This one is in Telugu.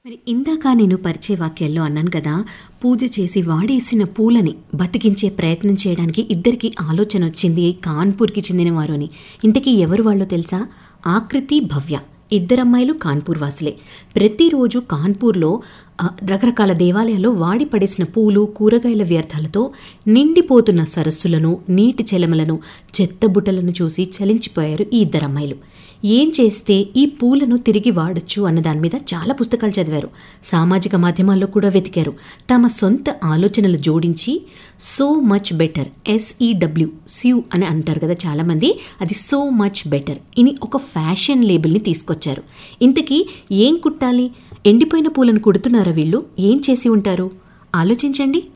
మరి ఇందాక నేను పరిచయ వాక్యాల్లో అన్నాను కదా పూజ చేసి వాడేసిన పూలని బతికించే ప్రయత్నం చేయడానికి ఇద్దరికి ఆలోచన వచ్చింది కాన్పూర్కి చెందిన వారు అని ఇంతకీ ఎవరు వాళ్ళో తెలుసా ఆకృతి భవ్య ఇద్దరమ్మాయిలు కాన్పూర్ వాసులే ప్రతిరోజు కాన్పూర్లో ఆ, రకరకాల దేవాలయాల్లో వాడి పడేసిన పూలు కూరగాయల వ్యర్థాలతో నిండిపోతున్న సరస్సులను నీటి చెలమలను చెత్తబుట్టలను చూసి చలించిపోయారు ఈ ఇద్దరమ్మాయిలు ఏం చేస్తే ఈ పూలను తిరిగి వాడొచ్చు అన్న దాని మీద చాలా పుస్తకాలు చదివారు సామాజిక మాధ్యమాల్లో కూడా వెతికారు తమ సొంత ఆలోచనలు జోడించి సో మచ్ బెటర్ ఎస్ఈడబ్ల్యూ స్యూ అని అంటారు కదా చాలామంది అది సో మచ్ బెటర్ ఇని ఒక ఫ్యాషన్ లేబుల్ని తీసుకొచ్చారు ఇంతకీ ఏం కుట్టాలి ఎండిపోయిన పూలను కుడుతున్నారా వీళ్ళు ఏం చేసి ఉంటారు ఆలోచించండి